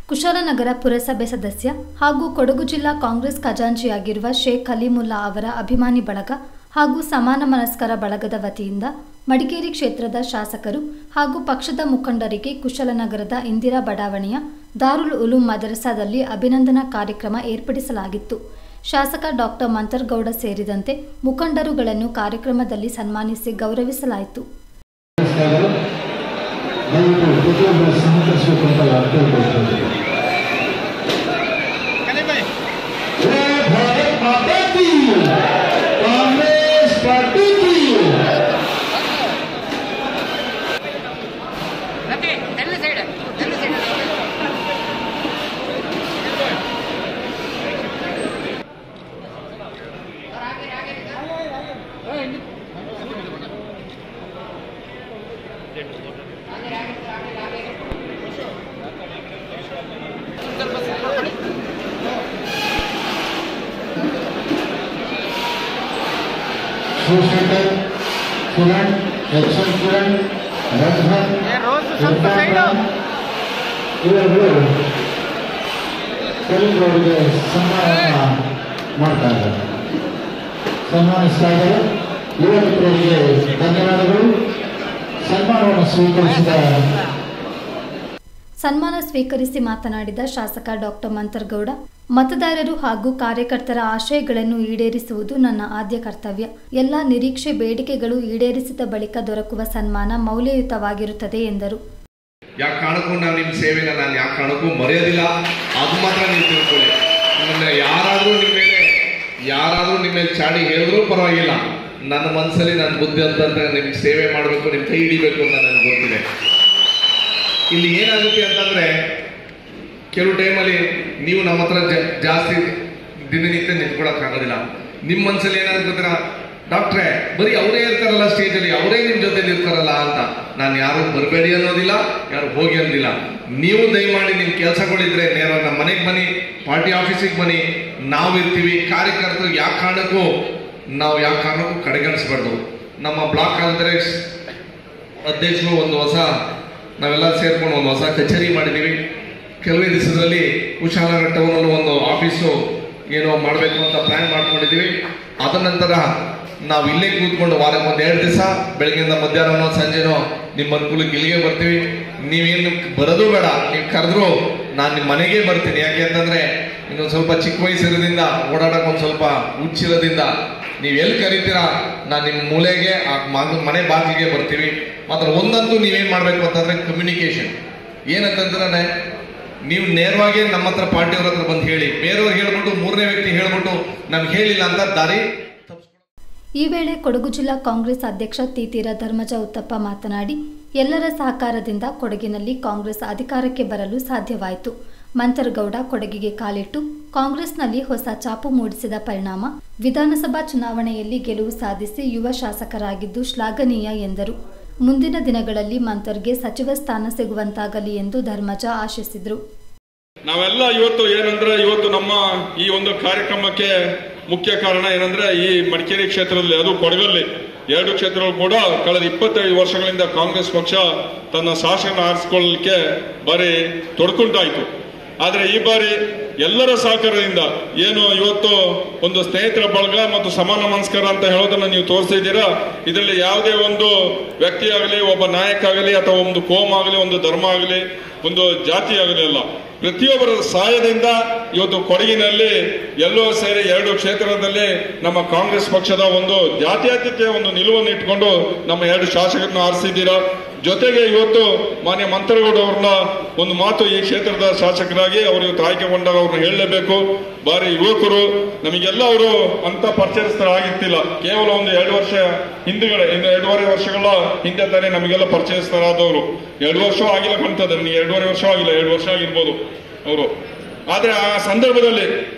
ಕುಶಾಲನಗರ ಪುರಸಭೆ ಸದಸ್ಯ ಹಾಗೂ ಕೊಡಗು ಜಿಲ್ಲಾ ಕಾಂಗ್ರೆಸ್ ಖಜಾಂಚಿಯಾಗಿರುವ ಶೇಖ್ ಖಲೀಮುಲ್ಲಾ ಅವರ ಅಭಿಮಾನಿ ಬಳಗ ಹಾಗೂ ಸಮಾನ ಮನಸ್ಕರ ಬಳಗದ ವತಿಯಿಂದ ಮಡಿಕೇರಿ ಕ್ಷೇತ್ರದ ಶಾಸಕರು ಹಾಗೂ ಪಕ್ಷದ ಮುಖಂಡರಿಗೆ ಕುಶಲನಗರದ ಇಂದಿರಾ ಬಡಾವಣೆಯ ದಾರುಲ್ ಉಲೂಂ ಮದರಸಾದಲ್ಲಿ ಅಭಿನಂದನಾ ಕಾರ್ಯಕ್ರಮ ಏರ್ಪಡಿಸಲಾಗಿತ್ತು ಶಾಸಕ ಡಾಕ್ಟರ್ ಮಂತರ್ಗೌಡ ಸೇರಿದಂತೆ ಮುಖಂಡರುಗಳನ್ನು ಕಾರ್ಯಕ್ರಮದಲ್ಲಿ ಸನ್ಮಾನಿಸಿ ಗೌರವಿಸಲಾಯಿತು ನಮಸ್ಕಾರಗಳು ದಯವಿಟ್ಟು ಪ್ರತಿಯೊಬ್ಬರ ಸಹಕರಿಸಬೇಕು ಅಂತ ನಾನು ಕೇಳ್ಕೊಳ್ತೀನಿ ಜೈ ಭಾರತ್ ಮಾತಾ ಕಿ ಕಾಂಗ್ರೆಸ್ ಪಾರ್ಟಿ ಕಿ ಮತ್ತೆ ಎಲ್ಲ ಸೈಡ್ ಎಲ್ಲ side Shivashankar Kiran H M Kiran Ranjan ಏ, ರೋಸ್ ಸ್ವಲ್ಪ ಇರ್ಫಾನ್ side. ಖಾನ್ ಇವರುಗಳು ಕರೀಂ ಅವರಿಗೆ ಸನ್ಮಾನ ಮಾಡ್ತಾ ಇದ್ದಾರೆ ಸನ್ಮಾನಿಸ್ತಾ ಇದ್ದಾರೆ ಯುವ ಮಿತ್ರರಿಗೆ ಧನ್ಯವಾದಗಳು ಸನ್ಮಾನವನ್ನು ಸ್ವೀಕರಿಸಿದ ಸನ್ಮಾನ ಸ್ವೀಕರಿಸಿ ಮಾತನಾಡಿದ ಶಾಸಕ ಡಾಕ್ಟರ್ ಮಂತರ್ಗೌಡ ಮತದಾರರು ಹಾಗೂ ಕಾರ್ಯಕರ್ತರ ಆಶಯಗಳನ್ನು ಈಡೇರಿಸುವುದು ನನ್ನ ಆದ್ಯ ಕರ್ತವ್ಯ ಎಲ್ಲ ನಿರೀಕ್ಷೆ ಬೇಡಿಕೆಗಳು ಈಡೇರಿಸಿದ ಬಳಿಕ ದೊರಕುವ ಸನ್ಮಾನ ಮೌಲ್ಯಯುತವಾಗಿರುತ್ತದೆ ಎಂದರು ಯಾವ ಕಾರಣಕ್ಕೂ ನಾನು ನಿಮ್ಮ ಸೇವೆನ ನಾನು ಯಾವ ಕಾರಣಕ್ಕೂ ಮರೆಯೋದಿಲ್ಲ ಅದು ಮಾತ್ರ ನೀವು ತಿಳ್ಕೊಳ್ಳಿ ನಿಮ್ಮನ್ನ ಯಾರಾದರೂ ನಿಮ್ಮ ಮೇಲೆ ಯಾರಾದರೂ ನಿಮ್ಮ ಮೇಲೆ ಚಾಡಿ ಹೇಳಿದ್ರೂ ಪರವಾಗಿಲ್ಲ ನನ್ನ ಮನಸ್ಸಲ್ಲಿ ನನ್ನ ಬುದ್ಧಿ ಅಂತಂದ್ರೆ ನಿಮ್ಗೆ ಸೇವೆ ಮಾಡಬೇಕು ನಿಮ್ಮ ಕೈ ಹಿಡಿಬೇಕು ಅಂತ ನನಗೆ ಗೊತ್ತಿದೆ ಇಲ್ಲಿ ಏನಾಗುತ್ತೆ ಅಂತಂದ್ರೆ ಕೆಲವು ಟೈಮಲ್ಲಿ ನೀವು ನಮ್ಮ ಹತ್ರ ಜ- ಜಾಸ್ತಿ ದಿನನಿತ್ಯ ನಿಂತ್ಕೊಳಕ್ಕಾಗೋದಿಲ್ಲ ನಿಮ್ಮ ಮನಸ್ಸಲ್ಲಿ ಏನಾಗುತ್ತೆ ಗೊತ್ತಾ ಡಾಕ್ಟ್ರೆ ಬರೀ ಅವರೇ ಇರ್ತಾರಲ್ಲ ಸ್ಟೇಜಲ್ಲಿ ಅವರೇ ನಿಮ್ಮ ಜೊತೆಲಿ ಇರ್ತಾರಲ್ಲ ಅಂತ ನಾನು ಯಾರು ಬರಬೇಡಿ ಅನ್ನೋದಿಲ್ಲ ಯಾರು ಹೋಗಿ ಅನ್ನೋದಿಲ್ಲ ನೀವು ದಯಮಾಡಿ ನಿಮ್ಮ ಕೆಲಸಗಳಿದ್ರೆ ನೇರ ನಮ್ಮ ಮನೆಗೆ ಬನ್ನಿ ಪಾರ್ಟಿ ಆಫೀಸಿಗೆ ಬನ್ನಿ ನಾವು ಇರ್ತೀವಿ ಕಾರ್ಯಕರ್ತರು ಯಾವ ಕಾರಣಕ್ಕೂ ನಾವು ಯಾವ ಕಾರಣಕ್ಕೂ ಕಡೆಗಣಿಸ್ಬಾರ್ದು ನಮ್ಮ ಬ್ಲಾಕ್ ಕಾಂಗ್ರೆಸ್ ಅಧ್ಯಕ್ಷರು ಒಂದು ಹೊಸ ನಾವೆಲ್ಲ ಸೇರ್ಕೊಂಡು ಒಂದು ಹೊಸ ಕಚೇರಿ ಮಾಡಿದ್ದೀವಿ ಕೆಲವೇ ದಿವಸದಲ್ಲಿ ಕುಶಾಲನಗರ ಟೌನಲ್ಲಿ ಒಂದು ಆಫೀಸು ಏನೋ ಮಾಡಬೇಕು ಅಂತ ಪ್ಲಾನ್ ಮಾಡ್ಕೊಂಡಿದ್ದೀವಿ ಅದ ನಂತರ ನಾವು ಇಲ್ಲೇ ಕೂತ್ಕೊಂಡು ವಾರಕ್ಕೆ ಒಂದು ಎರಡು ದಿವಸ ಬೆಳಗ್ಗೆಯಿಂದ ಮಧ್ಯಾಹ್ನನೋ ಸಂಜೆನೋ ನಿಮ್ಮ ಅನುಕೂಲಕ್ಕೆ ಇಲ್ಲಿಗೆ ಬರ್ತೀವಿ ನೀವೇನು ಬರೋದು ಬೇಡ ನೀವು ಕರೆದ್ರು ನಾನು ನಿಮ್ಮ ಮನೆಗೆ ಬರ್ತೀನಿ ಯಾಕೆ ಅಂತಂದ್ರೆ ಇನ್ನೊಂದು ಸ್ವಲ್ಪ ಚಿಕ್ಕ ವಯಸ್ಸಿರೋದ್ರಿಂದ ಓಡಾಡಕ್ಕೆ ಒಂದು ಸ್ವಲ್ಪ ಹುಚ್ಚಿರೋದ್ರಿಂದ ನೀವು ಎಲ್ಲಿ ಕರಿತೀರಾ ನಾನು ನಿಮ್ಮ ಮೂಲೆಗೆ ಆ ಮಗ- ಮನೆ ಬಾಗಿಲಿಗೆ ಬರ್ತೀವಿ ಮಾತ್ರ ಒಂದಂತೂ ನೀವೇನ್ ಮಾಡ್ಬೇಕು ಅಂತಂದ್ರೆ ಕಮ್ಯುನಿಕೇಶನ್ ಏನಂತಂದ್ರೆ ನೀವು ನೇರವಾಗಿ ನಮ್ಮ ಹತ್ರ ಪಾರ್ಟಿಯವ್ರ ಹತ್ರ ಬಂದು ಹೇಳಿ ಬೇರೆಯವ್ರಿಗೆ ಹೇಳ್ಬಿಟ್ಟು ಮೂರನೇ ವ್ಯಕ್ತಿ ಹೇಳ್ಬಿಟ್ಟು ನಮ್ಗೆ ಹೇಳಿಲ್ಲ ಅಂತ ದಾರಿ ತಪ್ಪಿಸ್ಕೊಳ್ಳೋದು. ಈ ವೇಳೆ ಕೊಡಗು ಜಿಲ್ಲಾ ಕಾಂಗ್ರೆಸ್ ಅಧ್ಯಕ್ಷ ತೀತೀರ ಧರ್ಮಜ ಉತ್ತಪ್ಪ ಮಾತನಾಡಿ ಎಲ್ಲರ ಸಹಕಾರದಿಂದ ಕೊಡಗಿನಲ್ಲಿ ಕಾಂಗ್ರೆಸ್ ಅಧಿಕಾರಕ್ಕೆ ಬರಲು ಸಾಧ್ಯವಾಯಿತು ಮಂತರ್ಗೌಡ ಕೊಡಗಿಗೆ ಕಾಲಿಟ್ಟು ಕಾಂಗ್ರೆಸ್ನಲ್ಲಿ ಹೊಸ ಚಾಪು ಮೂಡಿಸಿದ ಪರಿಣಾಮ ವಿಧಾನಸಭಾ ಚುನಾವಣೆಯಲ್ಲಿ ಗೆಲುವು ಸಾಧಿಸಿ ಯುವ ಶಾಸಕರಾಗಿದ್ದು ಶ್ಲಾಘನೀಯ ಎಂದರು ಮುಂದಿನ ದಿನಗಳಲ್ಲಿ ಮಂತರ್ಗೆ ಸಚಿವ ಸ್ಥಾನ ಸಿಗುವಂತಾಗಲಿ ಎಂದು ಧರ್ಮಜ ಆಶಿಸಿದರು ನಾವೆಲ್ಲ ಇವತ್ತು ಏನಂದ್ರೆ ಇವತ್ತು ನಮ್ಮ ಈ ಒಂದು ಕಾರ್ಯಕ್ರಮಕ್ಕೆ ಮುಖ್ಯ ಕಾರಣ ಏನಂದ್ರೆ ಈ ಮಡಿಕೇರಿ ಕ್ಷೇತ್ರದಲ್ಲಿ ಅದು ಕೊಡಗಲ್ಲಿ ಎರಡು ಕ್ಷೇತ್ರಗಳು ಕೂಡ ಕಳೆದ ಇಪ್ಪತ್ತೈದು ವರ್ಷಗಳಿಂದ ಕಾಂಗ್ರೆಸ್ ಪಕ್ಷ ತನ್ನ ಶಾಸನ ಆರಿಸಿಕೊಳ್ಳಲಿಕ್ಕೆ ಬಾರಿ ತೊಡ್ಕೊಂಡಾಯ್ತು ಆದ್ರೆ ಈ ಬಾರಿ ಎಲ್ಲರ ಸಹಕಾರದಿಂದ ಏನು ಇವತ್ತು ಒಂದು ಸ್ನೇಹಿತರ ಬಳಗ ಮತ್ತು ಸಮಾನ ಮನಸ್ಕರ ಅಂತ ಹೇಳೋದನ್ನ ನೀವು ತೋರಿಸಿದ್ದೀರಾ ಇದರಲ್ಲಿ ಯಾವುದೇ ಒಂದು ವ್ಯಕ್ತಿ ಆಗಲಿ ಒಬ್ಬ ನಾಯಕ ಆಗಲಿ ಅಥವಾ ಒಂದು ಕೋಮ್ ಆಗಲಿ ಒಂದು ಧರ್ಮ ಆಗಲಿ ಒಂದು ಜಾತಿ ಆಗಲಿ ಅಲ್ಲ ಪ್ರತಿಯೊಬ್ಬರ ಸಹಾಯದಿಂದ ಇವತ್ತು ಕೊಡಗಿನಲ್ಲಿ ಎಲ್ಲೋ ಸೇರಿ ಎರಡು ಕ್ಷೇತ್ರದಲ್ಲಿ ನಮ್ಮ ಕಾಂಗ್ರೆಸ್ ಪಕ್ಷದ ಒಂದು ಜಾತ್ಯತೀತ ಒಂದು ನಿಲುವನ್ನು ಇಟ್ಕೊಂಡು ನಮ್ಮ ಎರಡು ಶಾಸಕರನ್ನು ಆರಿಸಿದ್ದೀರಾ ಜೊತೆಗೆ ಇವತ್ತು ಮಾನ್ಯ ಮಂತ್ರಗೌಡ ಅವ್ರನ್ನ ಒಂದು ಮಾತು ಈ ಕ್ಷೇತ್ರದ ಶಾಸಕರಾಗಿ ಅವರು ಇವತ್ತು ಆಯ್ಕೆಗೊಂಡಾಗ ಅವ್ರನ್ನ ಹೇಳಲೇಬೇಕು ಬಾರಿ ಯುವಕರು ನಮಗೆಲ್ಲ ಅವರು ಅಂತ ಪರಿಚಯಸ್ಥರಾಗಿರ್ತಿಲ್ಲ ಕೇವಲ ಒಂದು ಎರಡು ವರ್ಷ ಹಿಂದುಗಡೆ ಇನ್ನು ಎರಡೂವರೆ ವರ್ಷಗಳ ಹಿಂದೆ ತಾನೇ ನಮಗೆಲ್ಲ ಪರಿಚಯಸ್ಥರಾದವರು ಎರಡು ವರ್ಷ ಆಗಿಲ್ಲ ಕಾಣ್ತದೆ ನನಗೆ ಎರಡೂವರೆ ವರ್ಷ ಆಗಿಲ್ಲ ಎರಡು ವರ್ಷ ಆಗಿರ್ಬೋದು ಅವರು ಆದ್ರೆ ಆ ಸಂದರ್ಭದಲ್ಲಿ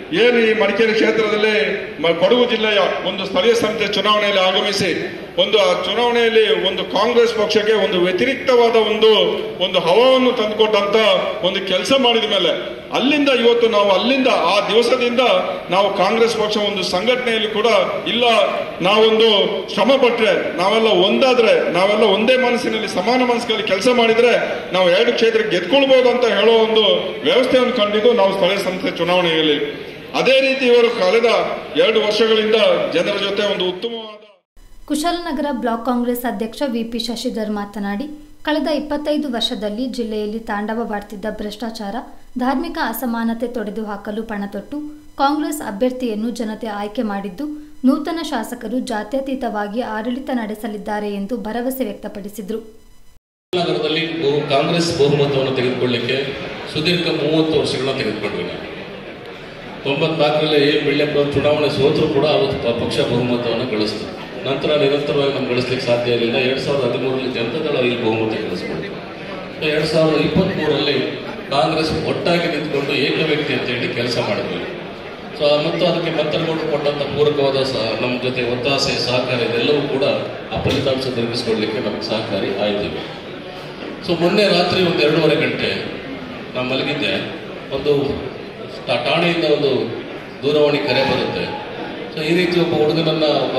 ಏನು ಈ ಮಡಿಕೇರಿ ಕ್ಷೇತ್ರದಲ್ಲಿ ಮ- ಕೊಡಗು ಜಿಲ್ಲೆಯ ಒಂದು ಸ್ಥಳೀಯ ಸಂಸ್ಥೆ ಚುನಾವಣೆಯಲ್ಲಿ ಆಗಮಿಸಿ ಒಂದು ಆ ಚುನಾವಣೆಯಲ್ಲಿ ಒಂದು ಕಾಂಗ್ರೆಸ್ ಪಕ್ಷಕ್ಕೆ ಒಂದು ವ್ಯತಿರಿಕ್ತವಾದ ಒಂದು ಒಂದು ಹವವನ್ನು ತಂದುಕೊಟ್ಟಂತ ಒಂದು ಕೆಲಸ ಮಾಡಿದ ಮೇಲೆ ಅಲ್ಲಿಂದ ಇವತ್ತು ನಾವು ಅಲ್ಲಿಂದ ಆ ದಿವಸದಿಂದ ನಾವು ಕಾಂಗ್ರೆಸ್ ಪಕ್ಷ ಒಂದು ಸಂಘಟನೆಯಲ್ಲಿ ಕೂಡ ಇಲ್ಲ ನಾವೊಂದು ಶ್ರಮ ಪಟ್ರೆ ನಾವೆಲ್ಲ ಒಂದಾದ್ರೆ ನಾವೆಲ್ಲ ಒಂದೇ ಮನಸ್ಸಿನಲ್ಲಿ ಸಮಾನ ಮನಸ್ಸಿನಲ್ಲಿ ಕೆಲಸ ಮಾಡಿದ್ರೆ ನಾವು ಎರಡು ಕ್ಷೇತ್ರಕ್ಕೆ ಗೆದ್ಕೊಳ್ಬಹುದು ಅಂತ ಹೇಳೋ ಒಂದು ವ್ಯವಸ್ಥೆಯನ್ನು ಕಂಡಿದ್ದು ನಾವು ಸ್ಥಳೀಯ ಸಂಸ್ಥೆ ಚುನಾವಣೆಯಲ್ಲಿ ಅದೇ ರೀತಿ ಇವರು ಕಳೆದ ಎರಡು ವರ್ಷಗಳಿಂದ ಜನರ ಜೊತೆ ಒಂದು ಉತ್ತಮವಾದ ಕುಶಾಲನಗರ ಬ್ಲಾಕ್ ಕಾಂಗ್ರೆಸ್ ಅಧ್ಯಕ್ಷ ವಿಪಿ ಶಶಿಧರ್ ಮಾತನಾಡಿ ಕಳೆದ ಇಪ್ಪತ್ತೈದು ವರ್ಷದಲ್ಲಿ ಜಿಲ್ಲೆಯಲ್ಲಿ ತಾಂಡವವಾಡ್ತಿದ್ದ ಭ್ರಷ್ಟಾಚಾರ ಧಾರ್ಮಿಕ ಅಸಮಾನತೆ ತೊಡೆದು ಹಾಕಲು ಪಣತೊಟ್ಟು ಕಾಂಗ್ರೆಸ್ ಅಭ್ಯರ್ಥಿಯನ್ನು ಜನತೆ ಆಯ್ಕೆ ಮಾಡಿದ್ದು ನೂತನ ಶಾಸಕರು ಜಾತ್ಯತೀತವಾಗಿ ಆಡಳಿತ ನಡೆಸಲಿದ್ದಾರೆ ಎಂದು ಭರವಸೆ ವ್ಯಕ್ತಪಡಿಸಿದರು ನಗರದಲ್ಲಿ ಬಹು- ಕಾಂಗ್ರೆಸ್ ಬಹುಮತವನ್ನು ತೆಗೆದುಕೊಳ್ಳಿಕ್ಕೆ ಸುದೀರ್ಘ ಮೂವತ್ತು ವರ್ಷಗಳನ್ನ ತೆಗೆದುಕೊಂಡ್ವಿ ನಾವು ತೊಂಬತ್ನಾಲ್ಕರಲ್ಲಿ ಎ ಬಿಳ್ಳೆಪ್ಪ ಚುನಾವಣೆ ಸೋತರು ಕೂಡ ಅವತ್ತು ಪ- ಪಕ್ಷ ಬಹುಮತವನ್ನು ಗಳಿಸ್ತು ನಂತರ ನಿರಂತರವಾಗಿ ನಮ್ಗೆ ಗಳಿಸ್ಲಿಕ್ಕೆ ಸಾಧ್ಯ ಇರಲಿಲ್ಲ ಎರಡ್ ಸಾವಿರದ ಹದಿಮೂರರಲ್ಲಿ ಜನತಾದಳ ಈ ಬಹುಮತ ಗಳಿಸ್ಕೊಳ್ತು ಎರಡ್ ಸಾವಿರದ ಇಪ್ಪತ್ತ್ಮೂರರಲ್ಲಿ ಕಾಂಗ್ರೆಸ್ ಒಟ್ಟಾಗಿ ನಿಂತ್ಕೊಂಡು ಏಕ ವ್ಯಕ್ತಿ ಅಂತ ಹೇಳಿ ಕೆಲಸ ಮಾಡಿದ್ವಿ ಸೊ ಮತ್ತು ಅದಕ್ಕೆ ಮಂತ್ರಗೌಡರು ಕೊಟ್ಟಂತ ಪೂರಕವಾದ ಸಹ ನಮ್ಮ ಜೊತೆ ಒತ್ತಾಸೆ ಸಹಕಾರ ಇದೆಲ್ಲವೂ ಕೂಡ ಆ ಫಲಿತಾಂಶ ದೊರಕಿಸಿಕೊಳ್ಳಿಕ್ಕೆ ನಮಗೆ ಸಹಕಾರಿ ಆಯಿತು ಸೊ ಮೊನ್ನೆ ರಾತ್ರಿ ಒಂದು ಎರಡೂವರೆ ಗಂಟೆ ನಾನು ಮಲಗಿದ್ದೆ ಒಂದು ಠಾ- ಠಾಣೆಯಿಂದ ಒಂದು ದೂರವಾಣಿ ಕರೆ ಬರುತ್ತೆ ಸೊ ಈ ರೀತಿ ಒಬ್ಬ ಹುಡುಗನನ್ನ ಒಬ್ಬ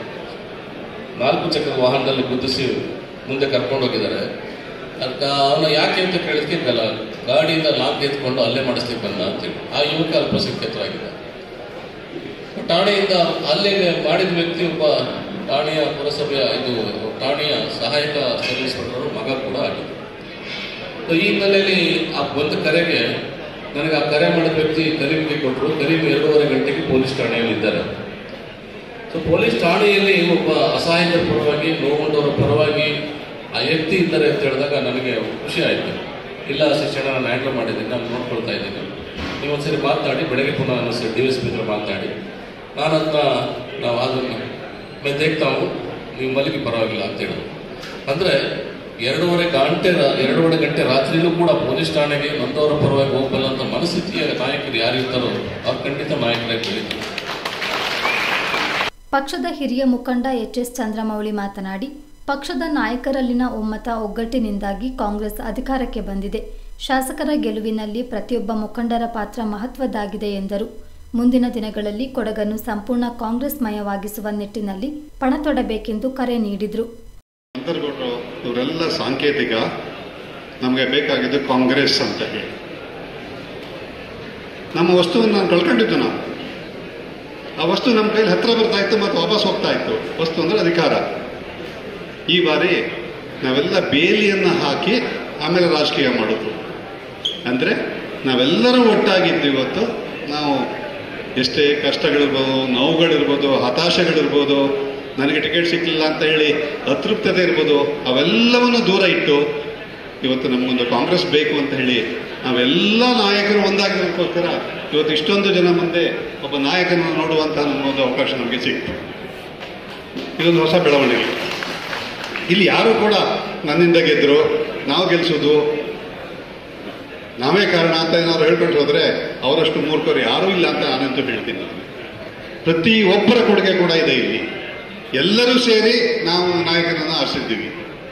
ನಾಲ್ಕು ಚಕ್ರ ವಾಹನದಲ್ಲಿ ಗುದ್ದಿಸಿ ಮುಂದೆ ಕರ್ಕೊಂಡು ಹೋಗಿದ್ದಾರೆ ಅದಕ್ಕೆ ಅವನ ಯಾಕೆ ಅಂತ ಕೇಳಿದ್ಕೆ ಗಲ ಗಾಡಿಯಿಂದ ಲಾಂಗ್ ಎತ್ಕೊಂಡು ಅಲ್ಲೇ ಮಾಡಿಸ್ಲಿಕ್ಕೆ ಬಂದ ಅಂತೇಳಿ ಆ ಯುವಕ ಅಲ್ಪಸಂಖ್ಯಾತರಾಗಿದ್ದ ಠಾಣೆಯಿಂದ ಅಲ್ಲೇ ಮಾಡಿದ ವ್ಯಕ್ತಿ ಒಬ್ಬ ಠಾಣೆಯ ಪುರಸಭೆಯ ಇದು ಠಾಣೆಯ ಸಹಾಯಕ ಸಬ್ ಇನ್ಸ್ಪೆಕ್ಟರ್ ಮಗ ಕೂಡ ಆಗಿದ್ದು ಸೊ ಈ ಹಿನ್ನೆಲೆಯಲ್ಲಿ ಆ ಬಂದ ಕರೆಗೆ ನನಗೆ ಆ ಕರೆ ಮಾಡಿದ ವ್ಯಕ್ತಿ ಕರೀಮ್ಗೆ ಕೊಟ್ಟರು ಕರೀಮ್ ಎರಡೂವರೆ ಗಂಟೆಗೆ ಪೊಲೀಸ್ ಠಾಣೆಯಲ್ಲಿ ಇದ್ದಾರೆ ಸೊ ಪೊಲೀಸ್ ಠಾಣೆಯಲ್ಲಿ ಒಬ್ಬ ಅಸಹಾಯಕರ ಪರವಾಗಿ ನೋವುಂಡವರ ಪರವಾಗಿ ಆ ವ್ಯಕ್ತಿ ಇದ್ದಾರೆ ಅಂತ ಹೇಳಿದಾಗ ನನಗೆ ಖುಷಿ ಆಯಿತು ಇಲ್ಲ ಶಿಕ್ಷಣ ನಾನು ಹ್ಯಾಂಡಲ್ ಮಾಡಿದ್ದೀನಿ ನಾನು ನೋಡ್ಕೊಳ್ತಾ ಇದ್ದೀನಿ ನೀವು ಒಂದ್ಸರಿ ಮಾತಾಡಿ ಬೆಳಗ್ಗೆ ಪುನಃ ನಾನು ಸರ್ ಡಿ ಎಸ್ ಪಿ ಹತ್ರ ಮಾತಾಡಿ ನಾನು ಅದನ್ನ ನಾವು ಅದನ್ನು ಮೇ ದೇಖ್ತಾವು ನೀವು ಮಲಗಿ ಪರವಾಗಿಲ್ಲ ಅಂತ ಹೇಳಿದ್ರು ಅಂದರೆ ಎರಡೂವರೆ ಗಂಟೆ ರಾ- ಎರಡೂವರೆ ಗಂಟೆ ರಾತ್ರಿಯಲ್ಲೂ ಕೂಡ ಪೊಲೀಸ್ ಠಾಣೆಗೆ ನೊಂದವರ ಪರವಾಗಿ ಹೋಗಬಲ್ಲಂತ ಮನಸ್ಥಿತಿಯ ನಾಯಕರು ಯಾರಿರ್ತಾರೋ ಅವ್ರು ಖಂಡಿತ ನಾಯಕರಾಗಿ ಬೆಳೀತಾರೆ ಪಕ್ಷದ ಹಿರಿಯ ಮುಖಂಡ ಎಚ್ ಎಸ್ ಚಂದ್ರಮೌಳಿ ಮಾತನಾಡಿ ಪಕ್ಷದ ನಾಯಕರಲ್ಲಿನ ಒಮ್ಮತ ಒಗ್ಗಟ್ಟಿನಿಂದಾಗಿ ಕಾಂಗ್ರೆಸ್ ಅಧಿಕಾರಕ್ಕೆ ಬಂದಿದೆ ಶಾಸಕರ ಗೆಲುವಿನಲ್ಲಿ ಪ್ರತಿಯೊಬ್ಬ ಮುಖಂಡರ ಪಾತ್ರ ಮಹತ್ವದ್ದಾಗಿದೆ ಎಂದರು ಮುಂದಿನ ದಿನಗಳಲ್ಲಿ ಕೊಡಗನ್ನು ಸಂಪೂರ್ಣ ಕಾಂಗ್ರೆಸ್ ಮಯವಾಗಿಸುವ ನಿಟ್ಟಿನಲ್ಲಿ ಪಣತೊಡಬೇಕೆಂದು ಕರೆ ನೀಡಿದರು ಅಂತರ್ಗೌಡರು ಇವರೆಲ್ಲ ಸಾಂಕೇತಿಕ ನಮಗೆ ಬೇಕಾಗಿದ್ದು ಕಾಂಗ್ರೆಸ್ ಅಂತ ಹೇಳಿ ನಮ್ಮ ವಸ್ತುವನ್ನು ನಾನು ಕಳ್ಕೊಂಡಿದ್ದು ನಾವು ಆ ವಸ್ತು ನಮ್ಮ ಕೈಲಿ ಹತ್ರ ಬರ್ತಾ ಇತ್ತು ಮತ್ತು ವಾಪಸ್ ಹೋಗ್ತಾ ಇತ್ತು ವಸ್ತು ಅಂದ್ರೆ ಅಧಿಕಾರ ಈ ಬಾರಿ ನಾವೆಲ್ಲ ಬೇಲಿಯನ್ನು ಹಾಕಿ ಆಮೇಲೆ ರಾಜಕೀಯ ಮಾಡೋದು ಅಂದರೆ ನಾವೆಲ್ಲರೂ ಒಟ್ಟಾಗಿದ್ದು ಇವತ್ತು ನಾವು ಎಷ್ಟೇ ಕಷ್ಟಗಳಿರ್ಬೋದು ನೋವುಗಳಿರ್ಬೋದು ಹತಾಶೆಗಳಿರ್ಬೋದು ನನಗೆ ಟಿಕೆಟ್ ಸಿಕ್ಕಲಿಲ್ಲ ಅಂತ ಹೇಳಿ ಅತೃಪ್ತತೆ ಇರ್ಬೋದು ಅವೆಲ್ಲವನ್ನು ದೂರ ಇಟ್ಟು ಇವತ್ತು ನಮಗೊಂದು ಕಾಂಗ್ರೆಸ್ ಬೇಕು ಅಂತ ಹೇಳಿ ನಾವೆಲ್ಲ ನಾಯಕರು ಒಂದಾಗಿರೋದಕ್ಕೋಸ್ಕರ ಇವತ್ತು ಇಷ್ಟೊಂದು ಜನ ಮುಂದೆ ಒಬ್ಬ ನಾಯಕನನ್ನು ನೋಡುವಂತ ಒಂದು ಅವಕಾಶ ನಮಗೆ ಸಿಕ್ತು ಇದೊಂದು ಹೊಸ ಬೆಳವಣಿಗೆ ಇಲ್ಲಿ ಯಾರು ಕೂಡ ನನ್ನಿಂದ ಗೆದ್ರು ನಾವು ಗೆಲ್ಸೋದು ನಾವೇ ಕಾರಣ ಅಂತ ಏನಾದ್ರು ಹೇಳ್ಕೊಂಡು ಹೋದ್ರೆ ಅವರಷ್ಟು ಮೂರ್ಖರು ಯಾರೂ ಇಲ್ಲ ಅಂತ ನಾನಂತೂ ಹೇಳ್ತೀನಿ ಪ್ರತಿ ಒಬ್ಬರ ಕೊಡುಗೆ ಕೂಡ ಇದೆ ಇಲ್ಲಿ ಎಲ್ಲರೂ ಸೇರಿ ನಾವು ನಾಯಕನನ್ನು ಆರಿಸಿದ್ದೀವಿ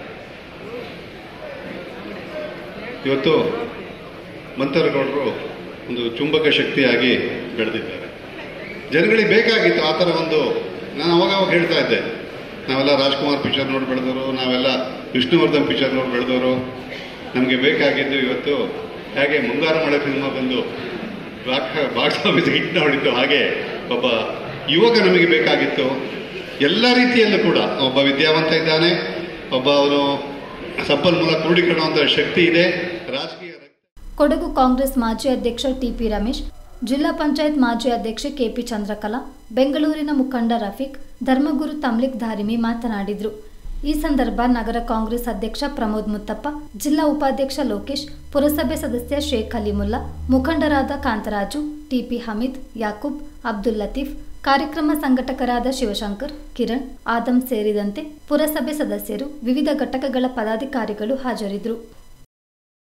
ಇವತ್ತು ಮಂತರಗೌಡರು ಒಂದು ಚುಂಬಕ ಶಕ್ತಿಯಾಗಿ ಬೆಳೆದಿದ್ದಾರೆ ಜನಗಳಿಗೆ ಬೇಕಾಗಿತ್ತು ಆ ಥರ ಒಂದು ನಾನು ಅವಾಗ ಅವಾಗ ಹೇಳ್ತಾ ಇದ್ದೆ ನಾವೆಲ್ಲ ರಾಜ್ಕುಮಾರ್ ಪಿಕ್ಚರ್ ನೋಡಿ ಬೆಳೆದವರು ನಾವೆಲ್ಲ ವಿಷ್ಣುವರ್ಧನ್ ಪಿಕ್ಚರ್ ನೋಡಿ ಬೆಳೆದವರು ನಮಗೆ ಬೇಕಾಗಿದ್ದು ಇವತ್ತು ಹೇಗೆ ಮುಂಗಾರು ಮಳೆ ಸಿನಿಮಾ ಬಂದು ಬಾಕ್ಸ್ ಆಫೀಸ್ ಹಿಟ್ ನೋಡಿದ್ದು ಹಾಗೆ ಒಬ್ಬ ಯುವಕ ನಮಗೆ ಬೇಕಾಗಿತ್ತು ಎಲ್ಲ ರೀತಿಯಲ್ಲೂ ಕೂಡ ಒಬ್ಬ ವಿದ್ಯಾವಂತ ಇದ್ದಾನೆ ಒಬ್ಬ ಅವನು ಸಂಪನ್ಮೂಲ ಕ್ರೋಢೀಕರಣವಂತ ಶಕ್ತಿ ಇದೆ ರಾಜಕೀಯ ಕೊಡಗು ಕಾಂಗ್ರೆಸ್ ಮಾಜಿ ಅಧ್ಯಕ್ಷ ಟಿಪಿ ರಮೇಶ್ ಜಿಲ್ಲಾ ಪಂಚಾಯತ್ ಮಾಜಿ ಅಧ್ಯಕ್ಷೆ ಕೆಪಿ ಚಂದ್ರಕಲಾ ಬೆಂಗಳೂರಿನ ಮುಖಂಡ ರಫೀಕ್ ಧರ್ಮಗುರು ತಮ್ಲಿಕ್ ಧಾರಿಮಿ ಮಾತನಾಡಿದರು ಈ ಸಂದರ್ಭ ನಗರ ಕಾಂಗ್ರೆಸ್ ಅಧ್ಯಕ್ಷ ಪ್ರಮೋದ್ ಮುತ್ತಪ್ಪ ಜಿಲ್ಲಾ ಉಪಾಧ್ಯಕ್ಷ ಲೋಕೇಶ್ ಪುರಸಭೆ ಸದಸ್ಯ ಶೇಖ್ ಅಲಿಮುಲ್ಲಾ ಮುಖಂಡರಾದ ಕಾಂತರಾಜು ಟಿಪಿ ಹಮೀದ್ ಯಾಕೂಬ್ ಅಬ್ದುಲ್ ಲತೀಫ್ ಕಾರ್ಯಕ್ರಮ ಸಂಘಟಕರಾದ ಶಿವಶಂಕರ್ ಕಿರಣ್ ಆದಂ ಸೇರಿದಂತೆ ಪುರಸಭೆ ಸದಸ್ಯರು ವಿವಿಧ ಘಟಕಗಳ ಪದಾಧಿಕಾರಿಗಳು ಹಾಜರಿದ್ದರು